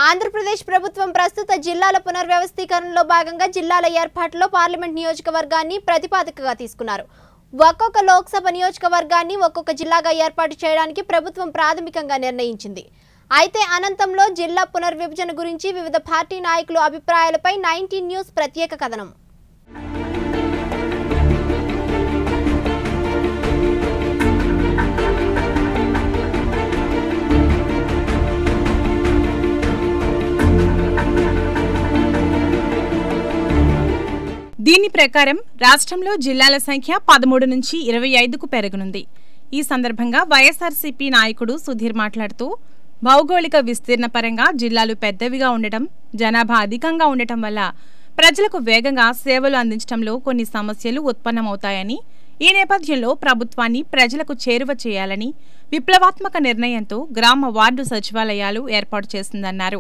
ఆంధ్రప్రదేశ్ ప్రభుత్వం ప్రస్తుత జిల్లాల పునర్వ్యవస్థీకరణలో భాగంగా జిల్లాల ఏర్పాటులో పార్లమెంట్ నియోజకవర్గాన్ని ప్రతిపాదికగా తీసుకున్నారు ఒక్కొక్క లోక్సభ నియోజకవర్గాన్ని ఒక్కొక్క జిల్లాగా ఏర్పాటు చేయడానికి ప్రభుత్వం ప్రాథమికంగా నిర్ణయించింది అయితే అనంతంలో జిల్లా పునర్విభజన గురించి వివిధ పార్టీ నాయకులు అభిప్రాయాలపై నైన్టీన్ న్యూస్ ప్రత్యేక కథనం దీని ప్రకారం రాష్ట్రంలో జిల్లాల సంఖ్య పదమూడు నుంచి ఇరవై ఐదుకు పెరగనుంది ఈ సందర్భంగా వైఎస్ఆర్సీపీ నాయకుడు సుధీర్ మాట్లాడుతూ భౌగోళిక విస్తీర్ణ పరంగా జిల్లాలు పెద్దవిగా ఉండటం జనాభా అధికంగా ఉండటం వల్ల ప్రజలకు వేగంగా సేవలు అందించడంలో కొన్ని సమస్యలు ఉత్పన్నమవుతాయని ఈ నేపథ్యంలో ప్రభుత్వాన్ని ప్రజలకు చేరువ చేయాలని విప్లవాత్మక నిర్ణయంతో గ్రామ వార్డు సచివాలయాలు ఏర్పాటు చేసిందన్నారు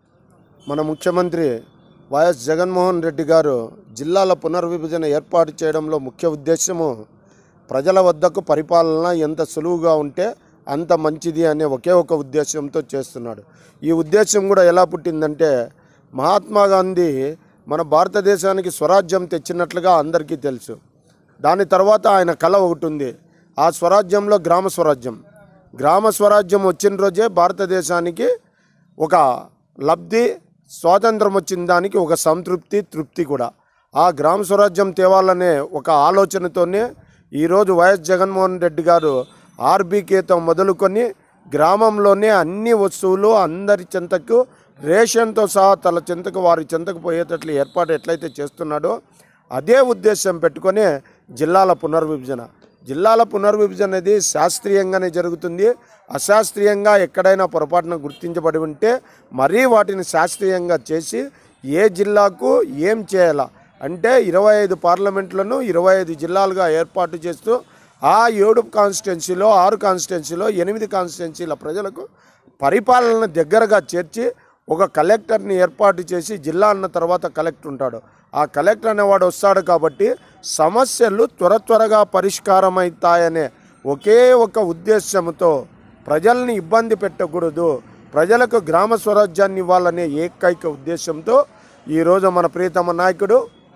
మన ముఖ్యమంత్రి వైఎస్ జగన్మోహన్ రెడ్డి గారు జిల్లాల పునర్విభజన ఏర్పాటు చేయడంలో ముఖ్య ఉద్దేశము ప్రజల వద్దకు పరిపాలన ఎంత సులువుగా ఉంటే అంత మంచిది అనే ఒకే ఒక ఉద్దేశంతో చేస్తున్నాడు ఈ ఉద్దేశం కూడా ఎలా పుట్టిందంటే మహాత్మా గాంధీ మన భారతదేశానికి స్వరాజ్యం తెచ్చినట్లుగా అందరికీ తెలుసు దాని తర్వాత ఆయన కళ ఒకటి ఉంది ఆ స్వరాజ్యంలో గ్రామ స్వరాజ్యం గ్రామ స్వరాజ్యం వచ్చిన రోజే భారతదేశానికి ఒక లబ్ధి స్వాతంత్రం వచ్చిన దానికి ఒక సంతృప్తి తృప్తి కూడా ఆ గ్రామ స్వరాజ్యం తేవాలనే ఒక ఆలోచనతోనే ఈరోజు వైఎస్ జగన్మోహన్ రెడ్డి గారు ఆర్బీకేతో మొదలుకొని గ్రామంలోనే అన్ని వస్తువులు అందరి చెంతకు రేషన్తో సహా తల చెంతకు వారి చెంతకు పోయేటట్లు ఏర్పాటు ఎట్లయితే చేస్తున్నాడో అదే ఉద్దేశం పెట్టుకొని జిల్లాల పునర్విభజన జిల్లాల పునర్విభజన అనేది శాస్త్రీయంగానే జరుగుతుంది అశాస్త్రీయంగా ఎక్కడైనా పొరపాటున గుర్తించబడి ఉంటే మరీ వాటిని శాస్త్రీయంగా చేసి ఏ జిల్లాకు ఏం చేయాలా అంటే ఇరవై ఐదు పార్లమెంట్లను ఇరవై ఐదు జిల్లాలుగా ఏర్పాటు చేస్తూ ఆ ఏడు కాన్స్టిట్యున్సీలో ఆరు కాన్స్టిట్యున్సీలో ఎనిమిది కాన్స్టిట్యున్సీల ప్రజలకు పరిపాలన దగ్గరగా చేర్చి ఒక కలెక్టర్ని ఏర్పాటు చేసి జిల్లా అన్న తర్వాత కలెక్టర్ ఉంటాడు ఆ కలెక్టర్ అనేవాడు వస్తాడు కాబట్టి సమస్యలు త్వర త్వరగా పరిష్కారమవుతాయనే ఒకే ఒక ఉద్దేశంతో ప్రజల్ని ఇబ్బంది పెట్టకూడదు ప్రజలకు గ్రామ స్వరాజ్యాన్ని ఇవ్వాలనే ఏకైక ఉద్దేశంతో ఈరోజు మన ప్రియతమ నాయకుడు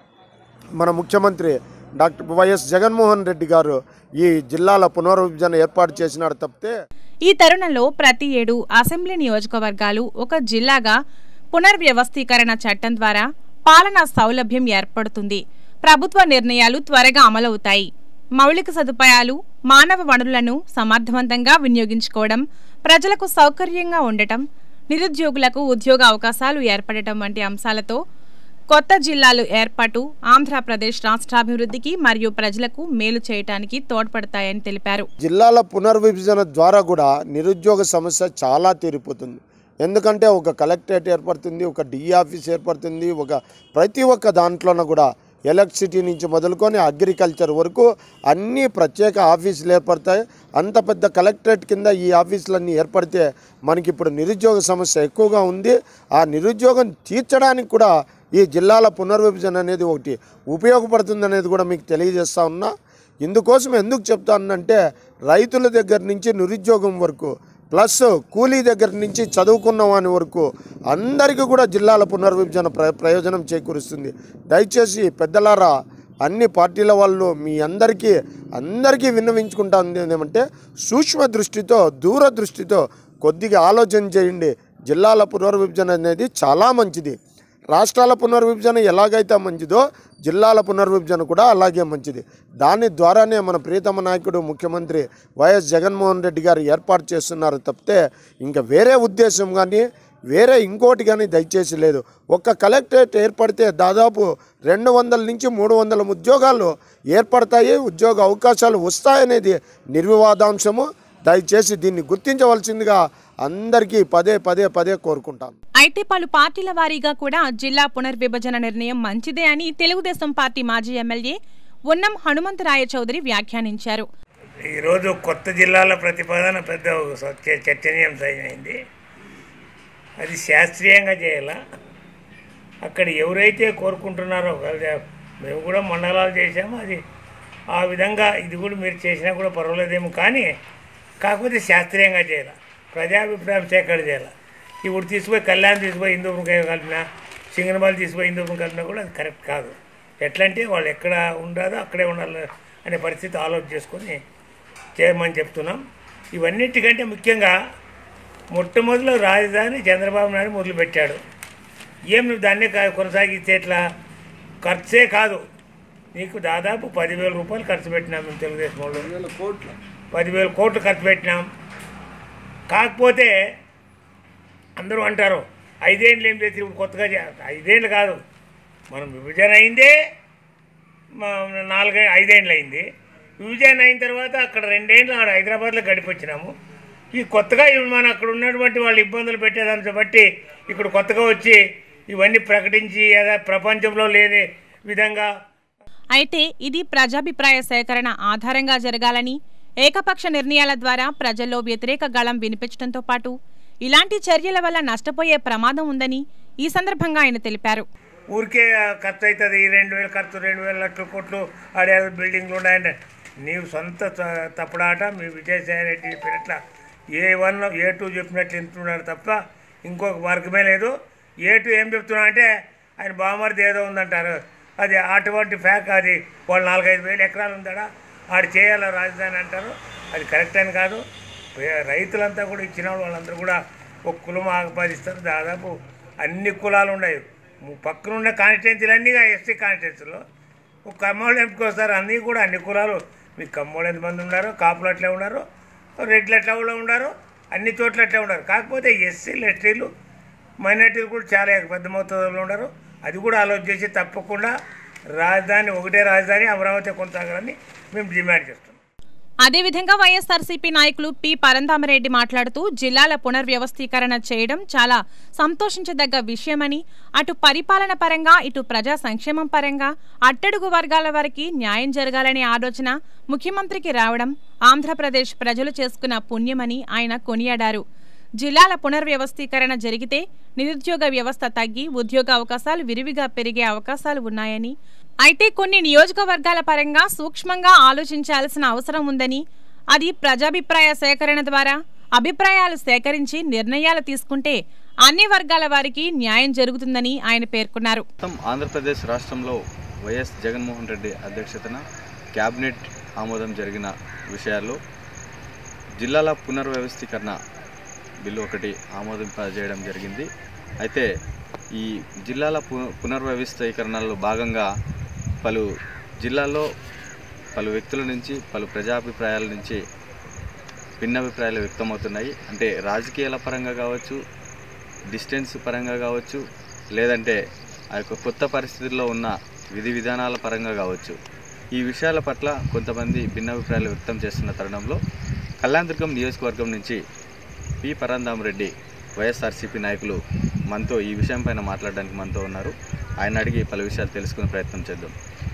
మన ముఖ్యమంత్రి డాక్టర్ వైఎస్ జగన్మోహన్ రెడ్డి గారు ఈ జిల్లాల పునర్విభజన ఏర్పాటు చేసినాడు తప్పితే ఈ తరుణంలో ప్రతి ఏడు అసెంబ్లీ నియోజకవర్గాలు ఒక జిల్లాగా పునర్వ్యవస్థీకరణ చట్టం ద్వారా పాలనా సౌలభ్యం ఏర్పడుతుంది ప్రభుత్వ నిర్ణయాలు త్వరగా అమలవుతాయి మౌలిక సదుపాయాలు మానవ వనరులను సమర్థవంతంగా వినియోగించుకోవడం ప్రజలకు సౌకర్యంగా ఉండటం నిరుద్యోగులకు ఉద్యోగ అవకాశాలు ఏర్పడటం వంటి అంశాలతో కొత్త జిల్లాలు ఏర్పాటు ఆంధ్రప్రదేశ్ రాష్ట్రాభివృద్ధికి మరియు ప్రజలకు మేలు చేయటానికి తోడ్పడతాయని తెలిపారు జిల్లాల పునర్విభజన ద్వారా కూడా నిరుద్యోగ సమస్య చాలా తీరిపోతుంది ఎందుకంటే ఒక కలెక్టరేట్ ఏర్పడుతుంది ఒక డిఈ ఆఫీస్ ఏర్పడుతుంది ఒక ప్రతి ఒక్క దాంట్లోనూ కూడా ఎలక్ట్రిసిటీ నుంచి మొదలుకొని అగ్రికల్చర్ వరకు అన్ని ప్రత్యేక ఆఫీసులు ఏర్పడతాయి అంత పెద్ద కలెక్టరేట్ కింద ఈ ఆఫీసులన్నీ ఏర్పడితే మనకి ఇప్పుడు నిరుద్యోగ సమస్య ఎక్కువగా ఉంది ఆ నిరుద్యోగం తీర్చడానికి కూడా ఈ జిల్లాల పునర్విభజన అనేది ఒకటి ఉపయోగపడుతుంది అనేది కూడా మీకు తెలియజేస్తా ఉన్నా ఇందుకోసం ఎందుకు చెప్తానంటే రైతుల దగ్గర నుంచి నిరుద్యోగం వరకు ప్లస్ కూలీ దగ్గర నుంచి చదువుకున్న వాని వరకు అందరికీ కూడా జిల్లాల పునర్విభజన ప్ర ప్రయోజనం చేకూరుస్తుంది దయచేసి పెద్దలారా అన్ని పార్టీల వాళ్ళు మీ అందరికీ అందరికీ విన్నవించుకుంటా ఉంది ఏమంటే సూక్ష్మ దృష్టితో దూరదృష్టితో కొద్దిగా ఆలోచన చేయండి జిల్లాల పునర్విభజన అనేది చాలా మంచిది రాష్ట్రాల పునర్విభజన ఎలాగైతే మంచిదో జిల్లాల పునర్విభజన కూడా అలాగే మంచిది దాని ద్వారానే మన ప్రియతమ నాయకుడు ముఖ్యమంత్రి వైఎస్ జగన్మోహన్ రెడ్డి గారు ఏర్పాటు చేస్తున్నారు తప్పితే ఇంకా వేరే ఉద్దేశం కానీ వేరే ఇంకోటి కానీ దయచేసి లేదు ఒక్క కలెక్టరేట్ ఏర్పడితే దాదాపు రెండు వందల నుంచి మూడు వందల ఉద్యోగాలు ఏర్పడతాయి ఉద్యోగ అవకాశాలు వస్తాయనేది నిర్వివాదాంశము దయచేసి దీన్ని గుర్తించవలసిందిగా అందరికీ పదే పదే పదే కోరుకుంటాను అయితే పలు పార్టీల వారీగా కూడా జిల్లా పునర్విభజన నిర్ణయం మంచిదే అని తెలుగుదేశం పార్టీ మాజీ ఎమ్మెల్యే ఉన్నం హనుమంతరాయ చౌదరి వ్యాఖ్యానించారు ఈరోజు కొత్త జిల్లాల ప్రతిపాదన పెద్ద ఒక చ- చర్చనీయాంశమైంది అది శాస్త్రీయంగా చేయాలా అక్కడ ఎవరైతే కోరుకుంటున్నారో వాళ్ళు మేము కూడా మండలాలు చేసాము అది ఆ విధంగా ఇది కూడా మీరు చేసినా కూడా పర్వాలేదేమో కానీ కాకపోతే శాస్త్రీయంగా చేయాలి ప్రజాభిప్రాయం సేకరణ చేయాలి ఇప్పుడు తీసుకుపోయి కళ్యాణ్ తీసుకుపోయి హిందూపురం కలిపినా సింగనమాలు తీసుకుపోయి హిందూపురం కలిపినా కూడా అది కరెక్ట్ కాదు ఎట్లా అంటే వాళ్ళు ఎక్కడ ఉండదో అక్కడే ఉండాలి అనే పరిస్థితి ఆలోచన చేసుకొని చేయమని చెప్తున్నాం ఇవన్నిటికంటే ముఖ్యంగా మొట్టమొదటిలో రాజధాని చంద్రబాబు నాయుడు మొదలుపెట్టాడు ఏం నువ్వు దాన్నే కా- కొనసాగిస్తే ఎట్లా ఖర్చే కాదు నీకు దాదాపు పదివేల రూపాయలు ఖర్చు పెట్టినాం మేము తెలుగుదేశం వాళ్ళు పదివేల కోట్లు ఖర్చు పెట్టినాం కాకపోతే అందరూ అంటారు ఐదేళ్ళు ఏం చేసి ఇప్పుడు కొత్తగా చే- ఐదేళ్ళు కాదు మనం విభజన అయిందే మా- నాలుగే ఐదేళ్ళు అయింది విభజన అయిన తర్వాత అక్కడ రెండేళ్ళు ఆడ హైదరాబాద్లో గడిపొచ్చినాము ఈ కొత్తగా ఇవి మన అక్కడ ఉన్నటువంటి వాళ్ళు ఇబ్బందులు పెట్టేదాన్ని బట్టి ఇక్కడ కొత్తగా వచ్చి ఇవన్నీ ప్రకటించి ఏదో ప్రపంచంలో లేని విధంగా అయితే ఇది ప్రజాభిప్రాయ సేకరణ ఆధారంగా జరగాలని ఏకపక్ష నిర్ణయాల ద్వారా ప్రజల్లో వ్యతిరేక గళం వినిపించడంతో పాటు ఇలాంటి చర్యల వల్ల నష్టపోయే ప్రమాదం ఉందని ఈ సందర్భంగా ఆయన తెలిపారు ఊరికే ఖర్చు అవుతుంది ఈ రెండు వేలు ఖర్చు రెండు వేల లక్షల కోట్లు ఆడే బిల్డింగ్లు ఉన్నాయంటే నీవు సొంత త- తప్పుడాట మీ విజయసాయి రెడ్డి చెప్పినట్ల ఏ వన్ ఏ టూ చెప్పినట్లు వింటున్నాడు తప్ప ఇంకొక మార్గమే లేదు ఏ టూ ఏం చెప్తున్నా అంటే ఆయన బామర్ది ఏదో ఉందంటారు అది అటువంటి ఫ్యాక్ అది వాళ్ళు నాలుగైదు వేలు ఎకరాలు ఉందాడా ఆడు చేయాల రాజధాని అంటారు అది కరెక్ట్ అని కాదు పే- రైతులంతా కూడా ఇచ్చిన వాళ్ళు వాళ్ళందరూ కూడా ఒక కులం ఆపాదిస్తారు దాదాపు అన్ని కులాలు ఉన్నాయి ము- పక్కనున్న కాన్స్టిట్యున్సీలు అన్నీ ఎస్సీ కాన్స్టిట్యున్సీలో ఒక కమ్మోళ్ళు ఎంపుకొస్తారు అన్నీ కూడా అన్ని కులాలు మీకు కమ్మోళ్ళు ఎంతమంది ఉన్నారు కాపులు అట్లే ఉన్నారు రెడ్లు ఎట్లా కూడా ఉన్నారు అన్ని చోట్ల అట్లే ఉన్నారు కాకపోతే ఎస్సీలు ఎస్టీలు మైనార్టీలు కూడా చాలా పెద్ద మొత్తంలో ఉన్నారు అది కూడా ఆలోచన చేసి తప్పకుండా రాజధాని ఒకటే రాజధాని అమరావతి కొనసాగాలని మేము డిమాండ్ చేస్తున్నాం అదేవిధంగా వైఎస్ఆర్సీపీ నాయకులు పి పరంధామరెడ్డి మాట్లాడుతూ జిల్లాల పునర్వ్యవస్థీకరణ చేయడం చాలా సంతోషించదగ్గ విషయమని అటు పరిపాలన పరంగా ఇటు ప్రజా సంక్షేమం పరంగా అట్టడుగు వర్గాల వారికి న్యాయం జరగాలనే ఆలోచన ముఖ్యమంత్రికి రావడం ఆంధ్రప్రదేశ్ ప్రజలు చేసుకున్న పుణ్యమని ఆయన కొనియాడారు జిల్లాల పునర్వ్యవస్థీకరణ జరిగితే నిరుద్యోగ వ్యవస్థ తగ్గి ఉద్యోగ అవకాశాలు విరివిగా పెరిగే అవకాశాలు ఉన్నాయని అయితే కొన్ని నియోజకవర్గాల పరంగా సూక్ష్మంగా ఆలోచించాల్సిన అవసరం ఉందని అది ప్రజాభిప్రాయ సేకరణ ద్వారా అభిప్రాయాలు సేకరించి నిర్ణయాలు తీసుకుంటే అన్ని వర్గాల వారికి న్యాయం జరుగుతుందని ఆయన పేర్కొన్నారు మొత్తం ఆంధ్రప్రదేశ్ రాష్ట్రంలో వైఎస్ జగన్మోహన్ రెడ్డి అధ్యక్షతన క్యాబినెట్ ఆమోదం జరిగిన విషయాల్లో జిల్లాల పునర్వ్యవస్థీకరణ బిల్లు ఒకటి ఆమోదింపజేయడం జరిగింది అయితే ఈ జిల్లాల పు పునర్వ్యవస్థీకరణలో భాగంగా పలు జిల్లాల్లో పలు వ్యక్తుల నుంచి పలు ప్రజాభిప్రాయాల నుంచి భిన్నాభిప్రాయాలు వ్యక్తమవుతున్నాయి అంటే రాజకీయాల పరంగా కావచ్చు డిస్టెన్స్ పరంగా కావచ్చు లేదంటే ఆ యొక్క కొత్త పరిస్థితుల్లో ఉన్న విధి విధానాల పరంగా కావచ్చు ఈ విషయాల పట్ల కొంతమంది భిన్నాభిప్రాయాలు వ్యక్తం చేస్తున్న తరుణంలో కళ్యాణదుర్గం నియోజకవర్గం నుంచి పి పరంధామ్ రెడ్డి వైఎస్ఆర్సీపీ నాయకులు మనతో ఈ విషయం పైన మాట్లాడడానికి మనతో ఉన్నారు ఆయన అడిగి పలు విషయాలు తెలుసుకునే ప్రయత్నం చేద్దాం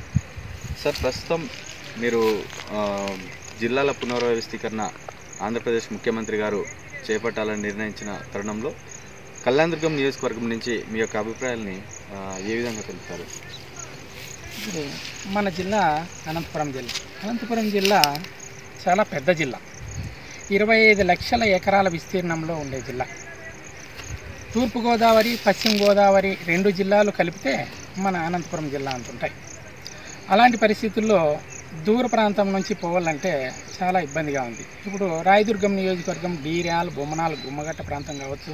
సార్ ప్రస్తుతం మీరు ఆ, జిల్లాల పునర్వ్యవస్థీకరణ ఆంధ్రప్రదేశ్ ముఖ్యమంత్రి గారు చేపట్టాలని నిర్ణయించిన తరుణంలో కళ్యాణదుర్గం నియోజకవర్గం నుంచి మీ యొక్క అభిప్రాయాల్ని ఆ, ఏ విధంగా తెలుపుతారు ఇప్పుడు మన జిల్లా అనంతపురం జిల్లా అనంతపురం జిల్లా చాలా పెద్ద జిల్లా ఇరవై ఐదు లక్షల ఎకరాల విస్తీర్ణంలో ఉండే జిల్లా తూర్పుగోదావరి పశ్చిమ గోదావరి రెండు జిల్లాలు కలిపితే మన అనంతపురం జిల్లా అంతుంటాయి అలాంటి పరిస్థితుల్లో దూర ప్రాంతం నుంచి పోవాలంటే చాలా ఇబ్బందిగా ఉంది ఇప్పుడు రాయదుర్గం నియోజకవర్గం డీర్యాల్ బొమ్మనాల్ గుమ్మగట్ట ప్రాంతం కావచ్చు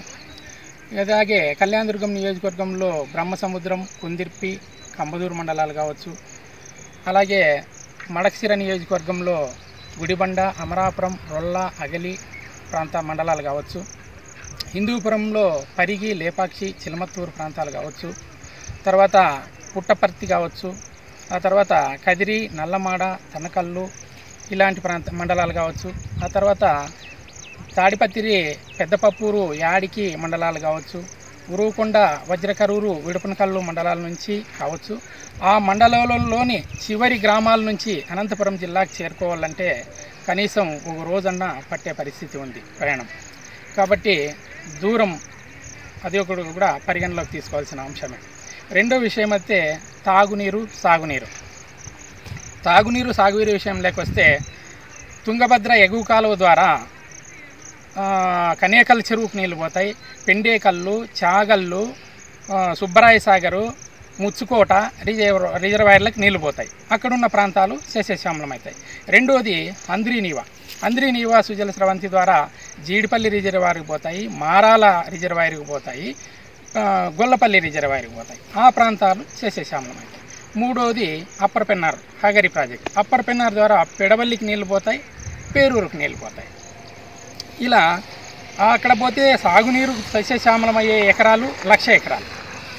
అలాగే కళ్యాణదుర్గం నియోజకవర్గంలో బ్రహ్మసముద్రం కుందిర్పి కంబదూరు మండలాలు కావచ్చు అలాగే మడక్సిర నియోజకవర్గంలో గుడిబండ అమరాపురం రొల్ల అగలి ప్రాంత మండలాలు కావచ్చు హిందూపురంలో పరిగి లేపాక్షి చిలమత్తూరు ప్రాంతాలు కావచ్చు తర్వాత పుట్టపర్తి కావచ్చు ఆ తర్వాత కదిరి నల్లమాడ తనకల్లు ఇలాంటి ప్రాంత మండలాలు కావచ్చు ఆ తర్వాత తాడిపత్రి పెద్దపప్పూరు యాడికి మండలాలు కావచ్చు ఉరువుకొండ వజ్రకరూరు విడుపనకల్లు మండలాల నుంచి కావచ్చు ఆ మండలంలోని చివరి గ్రామాల నుంచి అనంతపురం జిల్లాకు చేరుకోవాలంటే కనీసం ఒక రోజన్నా పట్టే పరిస్థితి ఉంది ప్రయాణం కాబట్టి దూరం అది ఒకటి కూడా పరిగణలోకి తీసుకోవాల్సిన అంశమే రెండో విషయం అయితే తాగునీరు సాగునీరు తాగునీరు సాగునీరు విషయంలోకి వస్తే తుంగభద్ర ఎగువ కాలువ ద్వారా ఆ, కనేకల్ చెరువుకు నీళ్లు పోతాయి పెండేకల్లు చాగల్లు ఆ, సుబ్బరాయ సాగరు ముచ్చుకోట రిజర్వ్ రిజర్వాయర్లకు నీళ్లు పోతాయి అక్కడున్న ప్రాంతాలు సస్యశ్యామలం అవుతాయి రెండోది అంద్రీనీవా అంద్రీనీవా సుజల స్రవంతి ద్వారా జీడిపల్లి రిజర్వాయర్కి పోతాయి మారాల రిజర్వాయర్కి పోతాయి ఆ, గొల్లపల్లి రిజర్వాయర్కి పోతాయి ఆ ప్రాంతాలు సస్యశ్యామలం అవుతాయి మూడోది upper Pennar Hagari project upper Pennar ద్వారా పెడవల్లికి నీళ్లు పోతాయి పేరూరుకు నీళ్లు పోతాయి ఇలా అక్కడ పోతే సాగునీరు సస్యశ్యామలమయ్యే ఎకరాలు లక్ష ఎకరాలు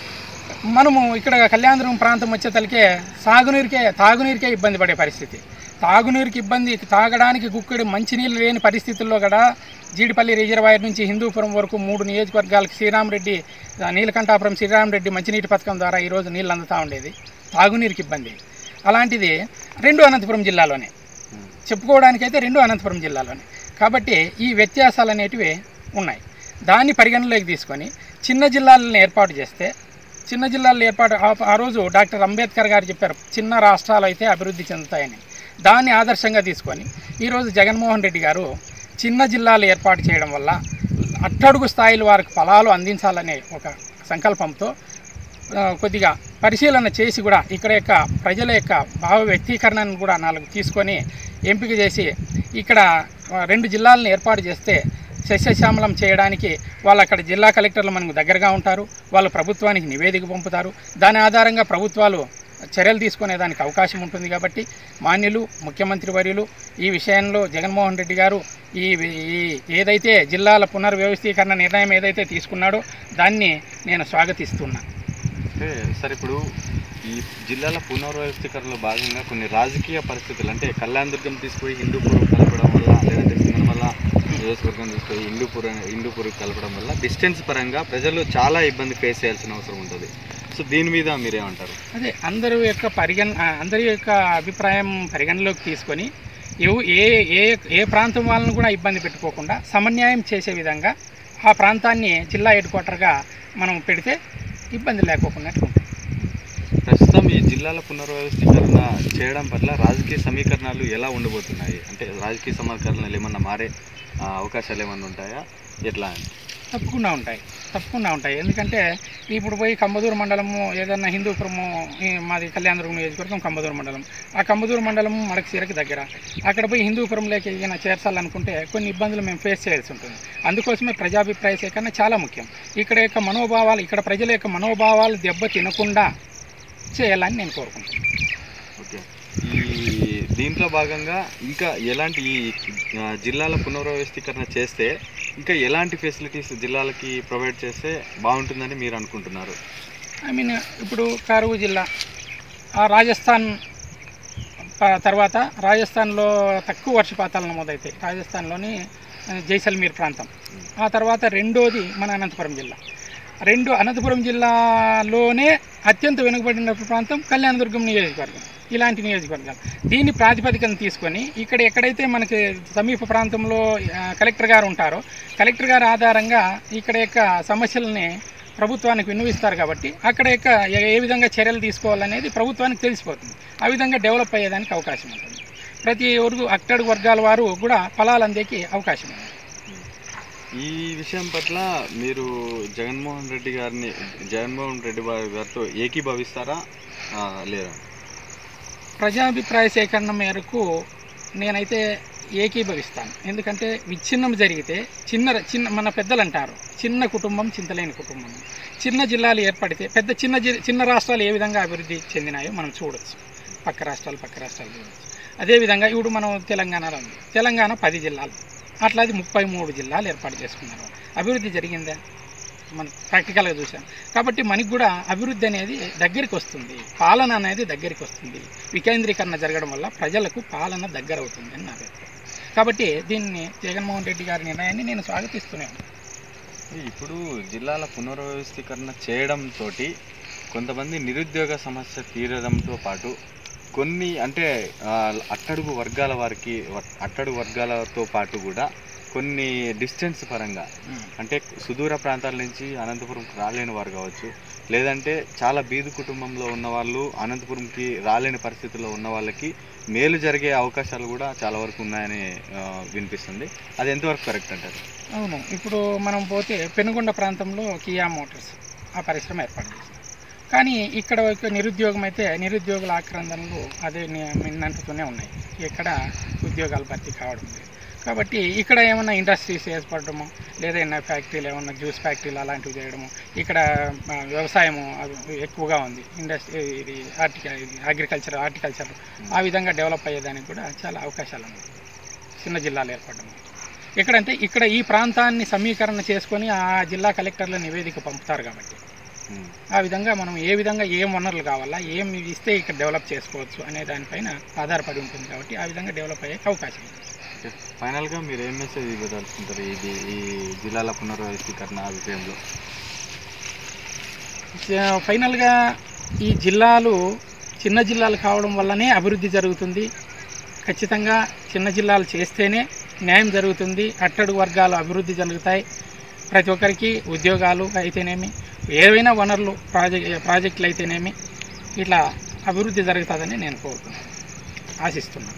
మనము ఇక్కడ కళ్యాణదుర్గం ప్రాంతం వచ్చేతలకే సాగునీరుకే తాగునీరుకే ఇబ్బంది పడే పరిస్థితి తాగునీరుకి ఇబ్బంది తాగడానికి గుక్కడి మంచినీళ్ళు లేని పరిస్థితుల్లో కూడా జీడిపల్లి రిజర్వాయర్ నుంచి హిందూపురం వరకు మూడు నియోజకవర్గాలకు శ్రీరామరెడ్డి ఆ, నీలకంఠాపురం శ్రీరామరెడ్డి మంచినీటి పథకం ద్వారా ఈరోజు నీళ్ళు అందుతూ ఉండేది తాగునీరుకి ఇబ్బంది అలాంటిది రెండు అనంతపురం జిల్లాలోనే చెప్పుకోవడానికైతే రెండు అనంతపురం జిల్లాలోనే కాబట్టి ఈ వ్యత్యాసాలు అనేటివి ఉన్నాయి దాన్ని పరిగణలోకి తీసుకొని చిన్న జిల్లాలను ఏర్పాటు చేస్తే చిన్న జిల్లాల ఏర్పాటు ఆ- ఆ రోజు డాక్టర్ అంబేద్కర్ గారు చెప్పారు చిన్న రాష్ట్రాలు అయితే అభివృద్ధి చెందుతాయని దాన్ని ఆదర్శంగా తీసుకొని ఈరోజు జగన్మోహన్ రెడ్డి గారు చిన్న జిల్లాలు ఏర్పాటు చేయడం వల్ల అట్టడుగు స్థాయిలో వారికి ఫలాలు అందించాలనే ఒక సంకల్పంతో ఆ, కొద్దిగా పరిశీలన చేసి కూడా ఇక్కడ యొక్క ప్రజల యొక్క భావ వ్యక్తీకరణను కూడా నాలుగు తీసుకొని ఎంపిక చేసి ఇక్కడ ఆ, రెండు జిల్లాలను ఏర్పాటు చేస్తే సస్యశ్యామలం చేయడానికి వాళ్ళు అక్కడ జిల్లా కలెక్టర్లు మనకు దగ్గరగా ఉంటారు వాళ్ళు ప్రభుత్వానికి నివేదిక పంపుతారు దాని ఆధారంగా ప్రభుత్వాలు చర్యలు తీసుకునేదానికి అవకాశం ఉంటుంది కాబట్టి మాన్యులు ముఖ్యమంత్రి వర్యులు ఈ విషయంలో జగన్మోహన్ రెడ్డి గారు ఈ ఈ ఏదైతే జిల్లాల పునర్వ్యవస్థీకరణ నిర్ణయం ఏదైతే తీసుకున్నాడో దాన్ని నేను స్వాగతిస్తున్నాను అంటే సార్ ఇప్పుడు ఈ జిల్లాల పునర్వ్యవస్థీకరణలో భాగంగా కొన్ని రాజకీయ పరిస్థితులు అంటే కళ్యాణ్ దుర్గం తీసుకుపోయి హిందూపురం కలపడం వల్ల లేదంటే సింగనమల్ల నియోజకవర్గం తీసుకుపోయి హిందూపురం హిందూపురం కలపడం వల్ల డిస్టెన్స్ పరంగా ప్రజలు చాలా ఇబ్బంది ఫేస్ చేయాల్సిన అవసరం ఉంటుంది సో దీని మీద మీరేమంటారు అదే అందరి యొక్క పరిగణ ఆ, అందరి యొక్క అభిప్రాయం పరిగణలోకి తీసుకొని ఎవు ఏ ఏ ఏ ప్రాంతం వాళ్ళని కూడా ఇబ్బంది పెట్టుకోకుండా సమన్యాయం చేసే విధంగా ఆ ప్రాంతాన్ని జిల్లా హెడ్ క్వార్టర్గా మనం పెడితే ఇబ్బంది లేకోకుండా ఉంటుంది ప్రస్తుతం ఈ జిల్లాల పునర్వ్యవస్థీకరణ చేయడం పట్ల రాజకీయ సమీకరణాలు ఎలా ఉండబోతున్నాయి అంటే రాజకీయ సమీకరణలు ఏమన్నా మారే ఆ, అవకాశాలు ఏమన్నా ఉంటాయా ఎట్లా అని తప్పకుండా ఉంటాయి తప్పకుండా ఉంటాయి ఎందుకంటే ఇప్పుడు పోయి కంబదూరు మండలము ఏదన్నా హిందూపురము ఈ మాది కళ్యాణదుర్గం నియోజకవర్గం కంబదూరు మండలం ఆ కంబదూరు మండలము మడకసీరకి దగ్గర అక్కడ పోయి హిందూపురంలోకి ఏదైనా చేర్చాలనుకుంటే కొన్ని ఇబ్బందులు మేము ఫేస్ చేయాల్సి ఉంటుంది అందుకోసమే ప్రజాభిప్రాయ సేకరణ చాలా ముఖ్యం ఇక్కడ యొక్క మనోభావాలు ఇక్కడ ప్రజల యొక్క మనోభావాలు దెబ్బ తినకుండా చేయాలని నేను కోరుకుంటున్నాను ఓకే ఈ దీంట్లో భాగంగా ఇంకా ఎలాంటి ఈ ఆ, జిల్లాల పునర్వ్యవస్థీకరణ చేస్తే ఇంకా ఎలాంటి ఫెసిలిటీస్ జిల్లాలకి ప్రొవైడ్ చేస్తే బాగుంటుందని మీరు అనుకుంటున్నారు ఐ మీన్ ఇప్పుడు కరువు జిల్లా ఆ రాజస్థాన్ ప- తర్వాత రాజస్థాన్లో తక్కువ వర్షపాతాలు నమోదవుతాయి రాజస్థాన్లోని ఆ, జైసల్మీర్ ప్రాంతం ఆ తర్వాత రెండోది మన అనంతపురం జిల్లా రెండు అనంతపురం జిల్లాలోనే అత్యంత వెనుకబడిన ప్రాంతం కళ్యాణదుర్గం నియోజకవర్గం ఇలాంటి నియోజకవర్గాలు దీన్ని ప్రాతిపదికన తీసుకొని ఇక్కడ ఎక్కడైతే మనకి సమీప ప్రాంతంలో ఆ, కలెక్టర్ గారు ఉంటారో కలెక్టర్ గారి ఆధారంగా ఇక్కడ యొక్క సమస్యలని ప్రభుత్వానికి విన్నవిస్తారు కాబట్టి అక్కడ యొక్క ఏ- ఏ విధంగా చర్యలు తీసుకోవాలనేది ప్రభుత్వానికి తెలిసిపోతుంది ఆ విధంగా డెవలప్ అయ్యేదానికి అవకాశం ఉంటుంది ప్రతి వర్గు అట్టడుగు వర్గాల వారు కూడా ఫలాలు అందేకి అవకాశం ఉంది ఈ విషయం పట్ల మీరు జగన్మోహన్ రెడ్డి గారిని జగన్మోహన్ రెడ్డి గారి- గారితో ఏకీభవిస్తారా ఆ, లేదా ప్రజాభిప్రాయ సేకరణ మేరకు నేనైతే ఏకీభవిస్తాను ఎందుకంటే విచ్ఛిన్నం జరిగితే చిన్న చిన్న మన పెద్దలు అంటారు చిన్న కుటుంబం చింతలేని కుటుంబం చిన్న జిల్లాలు ఏర్పడితే పెద్ద చిన్న జి- చిన్న రాష్ట్రాలు ఏ విధంగా అభివృద్ధి చెందినాయో మనం చూడొచ్చు పక్క రాష్ట్రాలు పక్క రాష్ట్రాలు చూడొచ్చు అదేవిధంగా ఇప్పుడు మనం తెలంగాణలో ఉంది తెలంగాణ పది జిల్లాలు అట్లా అది ముప్పై మూడు జిల్లాలు ఏర్పాటు చేసుకున్నారు అభివృద్ధి జరిగిందా మనం ప్రాక్టికల్గా చూసాం కాబట్టి మనకి కూడా అభివృద్ధి అనేది దగ్గరికి వస్తుంది పాలన అనేది దగ్గరికి వస్తుంది వికేంద్రీకరణ జరగడం వల్ల ప్రజలకు పాలన దగ్గర అవుతుంది అని నా అభిప్రాయం కాబట్టి దీన్ని జగన్మోహన్ రెడ్డి గారి నిర్ణయాన్ని నేను స్వాగతిస్తున్నాను ఇప్పుడు జిల్లాల పునర్వ్యవస్థీకరణ చేయడంతో కొంతమంది నిరుద్యోగ సమస్య తీరడంతో పాటు కొన్ని అంటే ఆ, అట్టడుగు వర్గాల వారికి వ- అట్టడుగు వర్గాలతో పాటు కూడా కొన్ని డిస్టెన్స్ పరంగా అంటే సుదూర ప్రాంతాల నుంచి అనంతపురంకి రాలేని వారు కావచ్చు లేదంటే చాలా బీదు కుటుంబంలో ఉన్న వాళ్ళు అనంతపురంకి రాలేని పరిస్థితుల్లో ఉన్న వాళ్ళకి మేలు జరిగే అవకాశాలు కూడా చాలా వరకు ఉన్నాయని ఆ, వినిపిస్తుంది అది ఎంతవరకు కరెక్ట్ అంటారు అవును ఇప్పుడు మనం పోతే పెనుగొండ ప్రాంతంలో కియా మోటార్స్ ఆ పరిశ్రమ ఏర్పాటు చేసింది కానీ ఇక్కడ ఒక నిరుద్యోగం అయితే నిరుద్యోగుల ఆక్రందనలు అదే ని- మిన్నంటుతూనే ఉన్నాయి ఎక్కడ ఉద్యోగాలు భర్తీ కావడం లేదు కాబట్టి ఇక్కడ ఏమన్నా ఇండస్ట్రీస్ ఏర్పడము లేదా ఏమన్నా ఫ్యాక్టరీలు ఏమన్నా జ్యూస్ ఫ్యాక్టరీలు అలాంటివి చేయడము ఇక్కడ ఆ, వ్యవసాయము అది ఎక్కువగా ఉంది ఇండస్ట్రీ ఇది హార్టిక అగ్రికల్చర్ హార్టికల్చర్ ఆ విధంగా డెవలప్ అయ్యేదానికి కూడా చాలా అవకాశాలు ఉన్నాయి చిన్న జిల్లాలు ఏర్పడడం ఎక్కడంటే ఇక్కడ ఈ ప్రాంతాన్ని సమీకరణ చేసుకొని ఆ జిల్లా కలెక్టర్ల నివేదిక పంపుతారు కాబట్టి ఉమ్. ఆ విధంగా మనం ఏ విధంగా ఏం వనరులు కావాలా ఏం ఇస్తే ఇక్కడ డెవలప్ చేసుకోవచ్చు అనే దానిపైన ఆధారపడి ఉంటుంది కాబట్టి ఆ విధంగా డెవలప్ అయ్యే అవకాశం ఉంది ఓకే. ఫైనల్గా మీరు ఏం మెసేజ్ ఇవ్వదలుచుకుంటారు ఇది ఈ జిల్లాల పునర్వ్యవస్థీకరణ విషయంలో జ- ఫైనల్గా ఈ జిల్లాలు చిన్న జిల్లాలు కావడం వల్లనే అభివృద్ధి జరుగుతుంది ఖచ్చితంగా చిన్న జిల్లాలు చేస్తేనే న్యాయం జరుగుతుంది అట్టడుగు వర్గాలు అభివృద్ధి జరుగుతాయి ప్రతి ఒక్కరికి ఉద్యోగాలు అయితేనేమి ఏవైనా వనరులు ప్రాజెక్ట్ ప్రాజెక్టులు అయితేనేమి ఇట్లా అభివృద్ధి జరుగుతుందని నేను కోరుతున్నాను ఆశిస్తున్నాను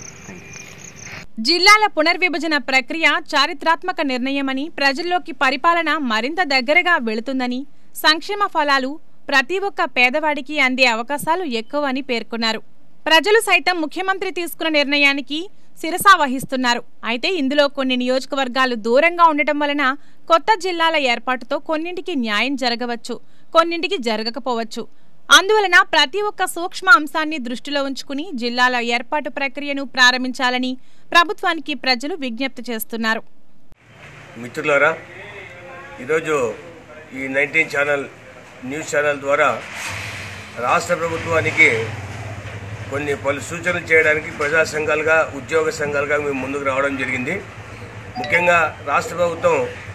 జిల్లాల పునర్విభజన ప్రక్రియ చారిత్రాత్మక నిర్ణయమని ప్రజల్లోకి పరిపాలన మరింత దగ్గరగా వెళుతుందని సంక్షేమ ఫలాలు ప్రతి ఒక్క పేదవాడికి అందే అవకాశాలు ఎక్కువని పేర్కొన్నారు ప్రజలు సైతం ముఖ్యమంత్రి తీసుకున్న నిర్ణయానికి శిరసా వహిస్తున్నారు అయితే ఇందులో కొన్ని నియోజకవర్గాలు దూరంగా ఉండటం వలన కొత్త జిల్లాల ఏర్పాటుతో కొన్నింటికి న్యాయం జరగవచ్చు కొన్నింటికి జరగకపోవచ్చు అందువలన ప్రతి ఒక్క సూక్ష్మ అంశాన్ని దృష్టిలో ఉంచుకుని జిల్లాల ఏర్పాటు ప్రక్రియను ప్రారంభించాలని ప్రభుత్వానికి ప్రజలు విజ్ఞప్తి చేస్తున్నారు మిత్రులారా ఈరోజు ఈ నైన్టీన్ ఛానల్ న్యూస్ ఛానల్ ద్వారా రాష్ట్ర ప్రభుత్వానికి కొన్ని పలు సూచనలు చేయడానికి ప్రజా సంఘాలుగా ఉద్యోగ సంఘాలుగా మేము ముందుకు రావడం జరిగింది ముఖ్యంగా రాష్ట్ర ప్రభుత్వం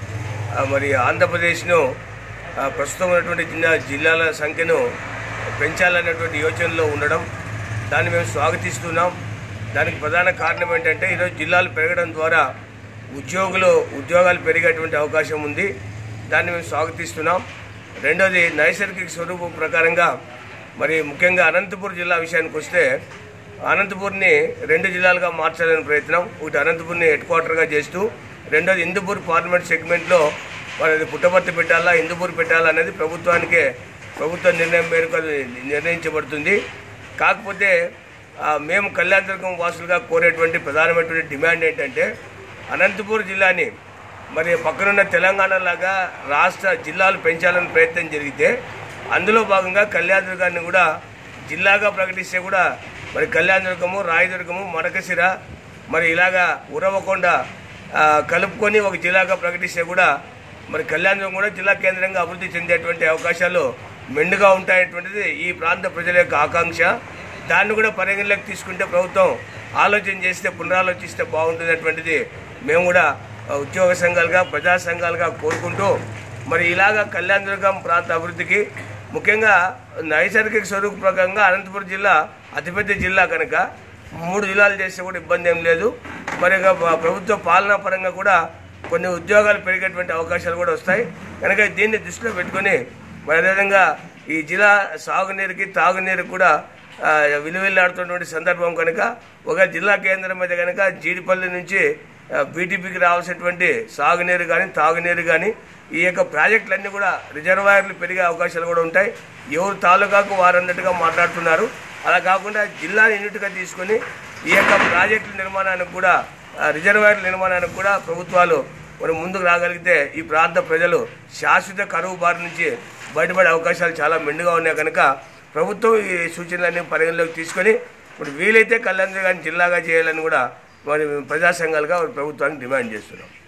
ఆ, మరి ఆంధ్రప్రదేశ్ను ఆ, ప్రస్తుతం ఉన్నటువంటి జిల్లా జిల్లాల సంఖ్యను పెంచాలనేటువంటి యోచనలో ఉండడం దాన్ని మేము స్వాగతిస్తున్నాం దానికి ప్రధాన కారణం ఏంటంటే ఈరోజు జిల్లాలు పెరగడం ద్వారా ఉద్యోగులు ఉద్యోగాలు పెరిగేటువంటి అవకాశం ఉంది దాన్ని మేము స్వాగతిస్తున్నాం రెండోది నైసర్గిక స్వరూపం ప్రకారంగా మరి ముఖ్యంగా అనంతపూర్ జిల్లా విషయానికి వస్తే అనంతపూర్ని రెండు జిల్లాలుగా మార్చాలని ప్రయత్నం ఒకటి అనంతపూర్ని హెడ్ క్వార్టర్గా చేస్తూ రెండోది ఇందుపూర్ పార్లమెంట్ సెగ్మెంట్లో మరి అది పుట్టపర్తి పెట్టాలా ఇందుపూర్ పెట్టాలా అనేది ప్రభుత్వానికే ప్రభుత్వ నిర్ణయం మేరకు అది నిర్ణయించబడుతుంది కాకపోతే ఆ, మేము కళ్యాణదుర్గం వాసులుగా కోరేటువంటి ప్రధానమైనటువంటి డిమాండ్ ఏంటంటే అనంతపూర్ జిల్లాని మరి పక్కనున్న తెలంగాణ లాగా రాష్ట్ర జిల్లాలు పెంచాలని ప్రయత్నం జరిగితే అందులో భాగంగా కళ్యాణదుర్గాన్ని కూడా జిల్లాగా ప్రకటిస్తే కూడా మరి కళ్యాణదుర్గము రాయదుర్గము మడకశిర మరి ఇలాగా ఉరవకొండ ఆ, కలుపుకొని ఒక జిల్లాగా ప్రకటిస్తే కూడా మరి కళ్యాణదుర్గం కూడా జిల్లా కేంద్రంగా అభివృద్ధి చెందేటువంటి అవకాశాలు మెండుగా ఉంటాయటువంటిది ఈ ప్రాంత ప్రజల యొక్క ఆకాంక్ష దాన్ని కూడా పరిగణలోకి తీసుకుంటే ప్రభుత్వం ఆలోచన చేస్తే పునరాలోచిస్తే బాగుంటుందటువంటిది మేము కూడా ఆ, ఉద్యోగ సంఘాలుగా ప్రజా సంఘాలుగా కోరుకుంటూ మరి ఇలాగా కళ్యాణదుర్గం ప్రాంత అభివృద్ధికి ముఖ్యంగా నైసర్గిక స్వరూప ప్రకారంగా అనంతపురం జిల్లా అతిపెద్ద జిల్లా కనుక మూడు జిల్లాలు చేస్తే కూడా ఇబ్బంది ఏం లేదు మరి ఇక ప్ర- ప్రభుత్వ పాలనా పరంగా కూడా కొన్ని ఉద్యోగాలు పెరిగేటువంటి అవకాశాలు కూడా వస్తాయి కనుక దీన్ని దృష్టిలో పెట్టుకొని మరి అదేవిధంగా ఈ జిల్లా సాగునీరుకి తాగునీరుకి కూడా ఆ, విలువెల్లాడుతున్నటువంటి సందర్భం కనుక ఒక జిల్లా కేంద్రం మీద కనుక జీడిపల్లి నుంచి ఆ, బీటీపీకి రావాల్సినటువంటి సాగునీరు కానీ తాగునీరు కానీ ఈ యొక్క ప్రాజెక్టులన్నీ కూడా రిజర్వాయర్లు పెరిగే అవకాశాలు కూడా ఉంటాయి ఎవరు తాలూకాకు వారు అన్నట్టుగా మాట్లాడుతున్నారు అలా కాకుండా జిల్లాని యూనిట్గా తీసుకొని ఈ యొక్క ప్రాజెక్టుల నిర్మాణానికి కూడా ఆ, రిజర్వాయర్ల నిర్మాణానికి కూడా ప్రభుత్వాలు మరి ముందుకు రాగలిగితే ఈ ప్రాంత ప్రజలు శాశ్వత కరువు బారి నుంచి బయటపడే అవకాశాలు చాలా మెండుగా ఉన్నాయి కనుక ప్రభుత్వం ఈ సూచనలన్నీ పరిగణలోకి తీసుకొని ఇప్పుడు వీలైతే కళ్యాణ్ గారిని జిల్లాగా చేయాలని కూడా మరి ప్రజా సంఘాలుగా ప్రభుత్వానికి డిమాండ్ చేస్తున్నాం